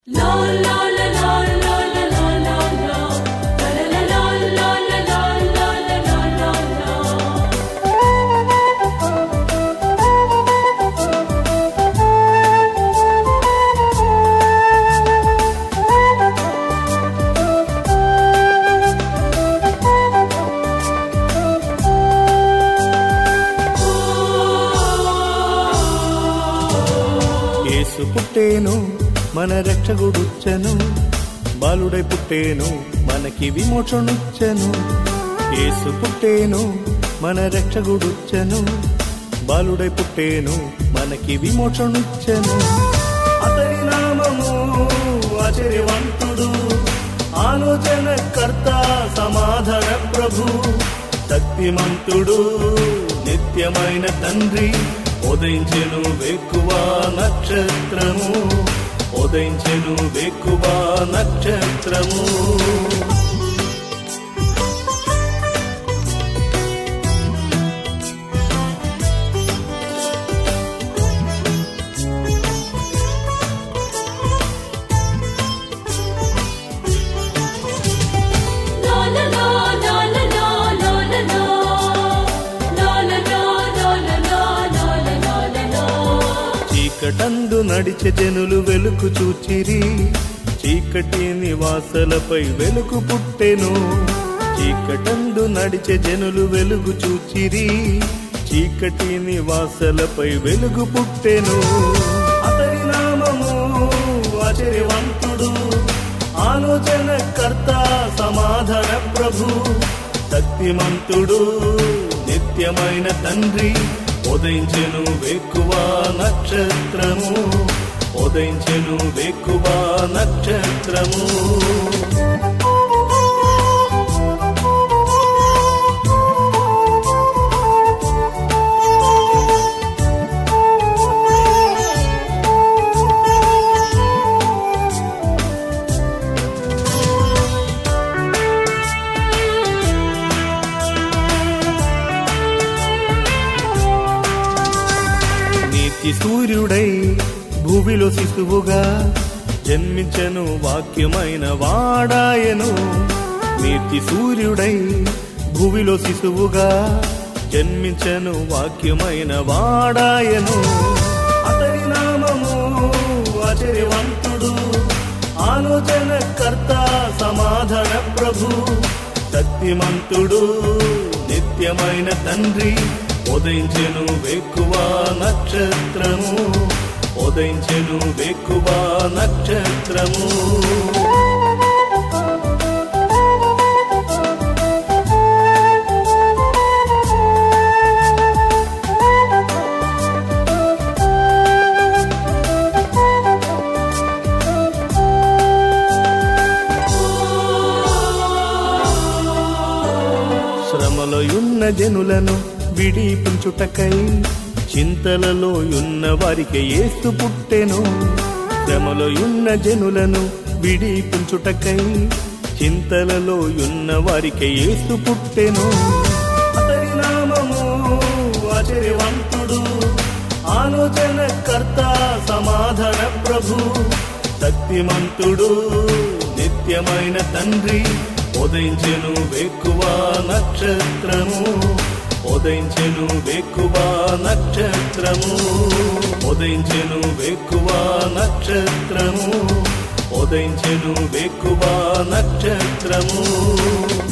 యేసు పుట్టేను మన రక్షకుడుచ్చను బాలుడై పుట్టేను మనకి విమోచనుచ్చను యేసు పుట్టేను మన రక్షకుడుచ్చను బాలుడై పుట్టేను మనకి విమోచనుచ్చను అతని నామము ఆశ్చర్యవంతుడు ఆలోచన కర్త సమాధాన ప్రభు శక్తిమంతుడు నిత్యమైన తండ్రి ఉదయించెను వేకువ నక్షత్రము ఉదయించెను వేకువ నక్షత్రము చీకటందు నడిచె జనులు వెలుగు చూచిరి చీకటి నివాసలపై వెలుగు పుట్టెను చీకటందు నడిచె జనులు వెలుగు చూచిరి చీకటి నివాసలపై వెలుగు పుట్టెను అతని నామము ఆశ్చర్యవంతుడు ఆలోచన కర్త సమాధాన ప్రభు శక్తిమంతుడు నిత్యమైన తండ్రి ఉదయించెను వేకువ నక్షత్రము ఉదయించెను వేకువ నక్షత్రము నీతి సూర్యుడై భూమిలో శిశువుగా జన్మించను వాక్యమైన వాడాయను నీతి సూర్యుడై భూమిలో శిశువుగా జన్మించను వాక్యమైన వాడాయను అతని నామము ఆశ్చర్యవంతుడు ఆలోచన కర్త సమాధాన ప్రభు శక్తిమంతుడు నిత్యమైన తండ్రి ఉదయించెను వేకువ నక్షత్రము ఉదయించెను వేకువ నక్షత్రము శ్రమలో ఉన్న జనులను విడిపించుటకై చింతలలో ఉన్న వారికి ఏస్తు పుట్టెను శ్రమలో ఉన్న జనులను విడిపించుటకై చింతలలో ఉన్న వారికి ఏస్తు పుట్టెను అతని నామము ఆశ్చర్యవంతుడు ఆలోచన కర్త సమాధాన ప్రభు శక్తిమంతుడు నిత్యమైన తండ్రి ఉదయించెను వేకువ నక్షత్రము ఉదయించెను వేకువ నక్షత్రము ఉదయించెను వేకువ నక్షత్రము ఉదయించెను వేకువ నక్షత్రము